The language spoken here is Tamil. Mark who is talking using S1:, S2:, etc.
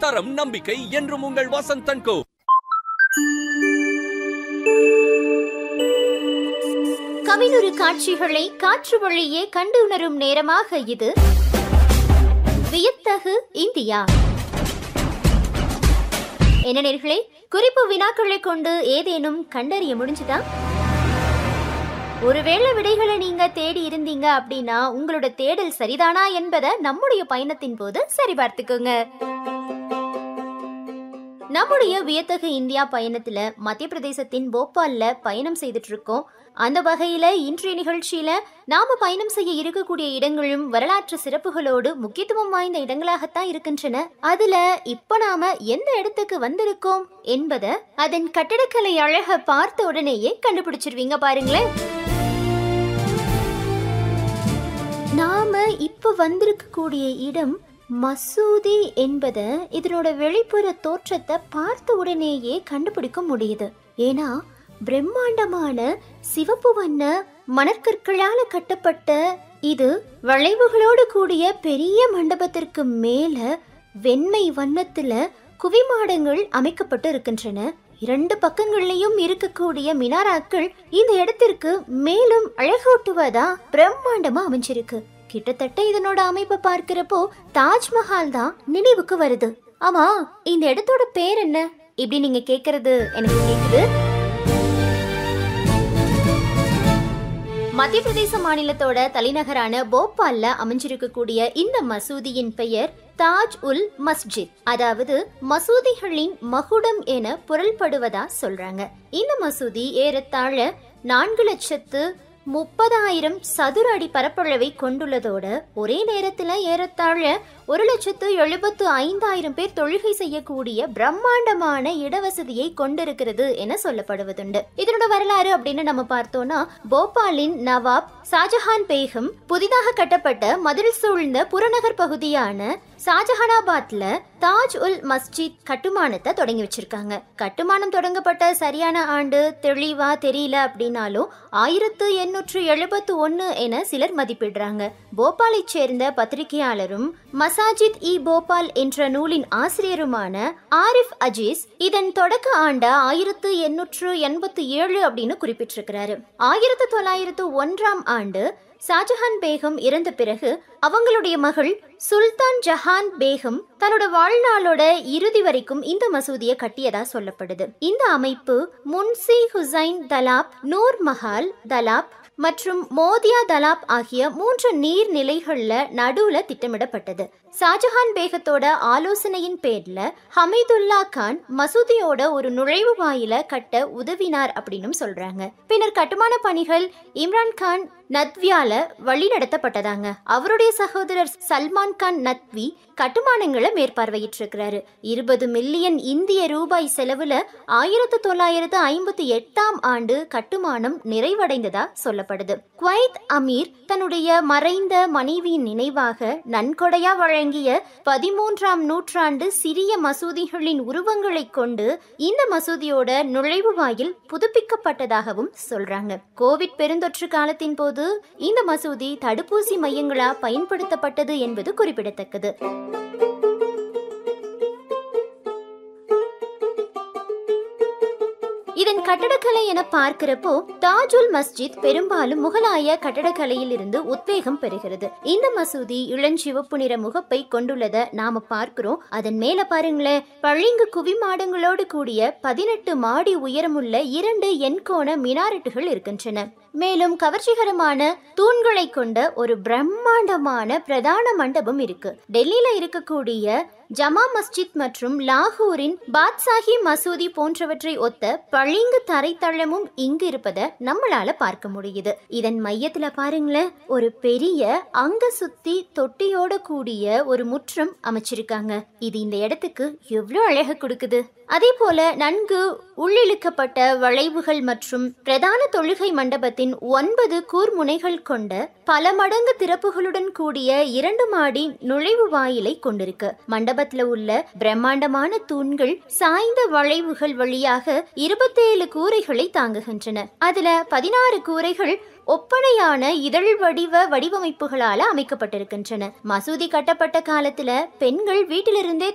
S1: தரம் நம்பிக்கை என்றும் உங்கள் வசந்தன் கோ
S2: கவினுறு காட்சிகளை காற்று வழியே கண்டு உணரும் நேரமாக இது வியத்தகு இந்தியா என்ன நேர்களே குறிப்பு வினாக்களை கொண்டு ஏதேனும் கண்டறிய முடிஞ்சுதா ஒருவேளை விடைகளை நீங்க தேடி இருந்தீங்க அப்படின்னா உங்களோட தேடல் சரிதானா என்பதை நம்முடைய பயணத்தின் போது சரிபார்த்துக்கோங்க நம்முடைய வியத்தகு இந்தியா பயணத்துல மத்திய பிரதேசத்தின் போபால்ல பயணம் செய்துட்டு இருக்கோம் அந்த வகையில இன்றைய நிகழ்ச்சியில நாம பயணம் செய்ய இருக்கக்கூடிய இடங்களும் வரலாற்று சிறப்புகளோடு முக்கியத்துவம் வாய்ந்த இடங்களாகத்தான் இருக்கின்றன அதுல இப்ப நாம எந்த இடத்துக்கு வந்திருக்கோம் என்பதை அதன் கட்டடக்கலை அழக பார்த்த உடனேயே கண்டுபிடிச்சிருவீங்க பாருங்களேன் நாம இப்ப வந்திருக்கக்கூடிய இடம் மசூதி என்பதை இதனோட வெளிப்புற தோற்றத்தை பார்த்த உடனேயே கண்டுபிடிக்க முடியுது ஏன்னா பிரம்மாண்டமான சிவப்பு வண்ண மணற்கற்களால கட்டப்பட்ட இது வளைவுகளோடு கூடிய பெரிய மண்டபத்திற்கு மேல வெண்மை வண்ணத்துல குவிமாடங்கள் அமைக்கப்பட்டு இருக்கின்றன இரண்டு பக்கங்கள்லயும் இருக்கக்கூடிய மினாராக்கள் இந்த இடத்திற்கு மேலும் அழகூட்டுவதா பிரம்மாண்டமா அமைஞ்சிருக்கு கிட்டத்தட்ட இதனோட அமைப்பை பார்க்கிறப்போ தாஜ்மஹால் தான் நினைவுக்கு வருது ஆமா இந்த இடத்தோட பேர் என்ன இப்படி நீங்க கேக்குறது எனக்கு கேக்குது மத்திய பிரதேச மாநிலத்தோட தலைநகரான போபால்ல அமைஞ்சிருக்கக்கூடிய இந்த மசூதியின் பெயர் தாஜ் உல் மஸ்ஜித் அதாவது மசூதிகளின் மகுடம் என பொருள்படுவதா சொல்றாங்க இந்த மசூதி ஏறத்தாழ நான்கு லட்சத்து முப்பதாயிரம் சதுர அடி பரப்பளவை கொண்டுள்ளதோட ஒரே நேரத்துல ஏறத்தாழ ஒரு லட்சத்து எழுபத்து ஐந்தாயிரம் பேர் தொழுகை செய்யக்கூடிய பிரம்மாண்டமான இடவசதியை கொண்டிருக்கிறது என சொல்லப்படுவதுண்டு இதனோட வரலாறு அப்படின்னு நம்ம பார்த்தோம்னா போபாலின் நவாப் ஷாஜஹான் பேகம் புதிதாக கட்டப்பட்ட மதில் சூழ்ந்த புறநகர் பகுதியான ஷாஜஹானாபாத்ல தாஜ் உல் மஸ்ஜித் கட்டுமானத்தை தொடங்கி வச்சிருக்காங்க கட்டுமானம் தொடங்கப்பட்ட சரியான ஆண்டு தெளிவா தெரியல அப்படின்னாலும் ஆயிரத்து எண்ணூற்று எழுபத்து ஒன்னு என சிலர் மதிப்பிடுறாங்க போபாலைச் சேர்ந்த பத்திரிகையாளரும் மசாஜித் இ போபால் என்ற நூலின் ஆசிரியருமான ஆரிஃப் அஜீஸ் இதன் தொடக்க ஆண்ட ஆயிரத்து எண்ணூற்று எண்பத்து ஏழு அப்படின்னு குறிப்பிட்டிருக்கிறாரு ஆயிரத்து தொள்ளாயிரத்து ஒன்றாம் ஆண்டு ஷாஜஹான் பேகம் இறந்த பிறகு அவங்களுடைய மகள் சுல்தான் ஜஹான் பேகம் தன்னோட வாழ்நாளோட இறுதி வரைக்கும் இந்த மசூதியை கட்டியதா சொல்லப்படுது இந்த அமைப்பு முன்சி ஹுசைன் தலாப் நூர் மஹால் தலாப் மற்றும் மோதியா தலாப் ஆகிய மூன்று நீர்நிலைகள்ல நடுவுல திட்டமிடப்பட்டது ஷாஜஹான் பேகத்தோட ஆலோசனையின் பேர்ல ஹமீதுல்லா கான் மசூதியோட ஒரு நுழைவு வாயில கட்ட உதவினார் அப்படின்னு சொல்றாங்க பின்னர் கட்டுமான பணிகள் இம்ரான் கான் நத்வியால வழி நடத்தப்பட்டதாங்க அவருடைய சகோதரர் சல்மான் கான் நத்வி கட்டுமானங்களை மேற்பார்வையிட்டிருக்கிறாரு இருபது மில்லியன் இந்திய ரூபாய் செலவுல ஆயிரத்து தொள்ளாயிரத்து ஐம்பத்தி எட்டாம் ஆண்டு கட்டுமானம் நிறைவடைந்ததா சொல்லப்படுது குவைத் அமீர் தன்னுடைய மறைந்த மனைவியின் நினைவாக நன்கொடையா வழங்கிய பதிமூன்றாம் நூற்றாண்டு சிறிய மசூதிகளின் உருவங்களை கொண்டு இந்த மசூதியோட நுழைவு வாயில் புதுப்பிக்கப்பட்டதாகவும் சொல்றாங்க கோவிட் பெருந்தொற்று காலத்தின் போது இந்த மசூதி தடுப்பூசி மையங்களா பயன்படுத்தப்பட்டது என்பது குறிப்பிடத்தக்கது இதன் கட்டடக்கலை என பார்க்கிறப்போ தாஜுல் மஸ்ஜித் பெரும்பாலும் முகலாய கட்டடக்கலையில் இருந்து உத்வேகம் பெறுகிறது இந்த மசூதி இளஞ்சிவப்பு நிற முகப்பை கொண்டுள்ளத நாம பார்க்கிறோம் அதன் மேல பாருங்களேன் பளிங்கு குவிமாடங்களோடு கூடிய பதினெட்டு மாடி உயரமுள்ள இரண்டு எண்கோண மினாரெட்டுகள் இருக்கின்றன மேலும் கவர்ச்சிகரமான தூண்களை கொண்ட ஒரு பிரம்மாண்டமான பிரதான மண்டபம் இருக்கு டெல்லியில இருக்கக்கூடிய ஜமா மஸ்ஜித் மற்றும் லாகூரின் பாத்சாஹி மசூதி போன்றவற்றை ஒத்த பளிங்கு தரைத்தளமும் இங்கு இருப்பதை நம்மளால பார்க்க முடியுது இதன் மையத்துல பாருங்களேன் ஒரு பெரிய அங்க சுத்தி தொட்டியோட கூடிய ஒரு முற்றம் அமைச்சிருக்காங்க இது இந்த இடத்துக்கு எவ்வளவு அழகு கொடுக்குது அதே போல நன்கு உள்ளிழுக்கப்பட்ட வளைவுகள் மற்றும் பிரதான தொழுகை மண்டபத்தின் ஒன்பது கூர்முனைகள் கொண்ட பல மடங்கு திறப்புகளுடன் கூடிய இரண்டு மாடி நுழைவு வாயிலை கொண்டிருக்கு மண்டபத்துல உள்ள பிரம்மாண்டமான தூண்கள் சாய்ந்த வளைவுகள் வழியாக இருபத்தேழு கூரைகளை தாங்குகின்றன அதுல பதினாறு கூரைகள் ஒப்பனையான இதழ் வடிவ வடிவமைப்புகளால அமைக்கப்பட்டிருக்கின்றன மசூதி கட்டப்பட்ட காலத்துல பெண்கள் வீட்டிலிருந்தே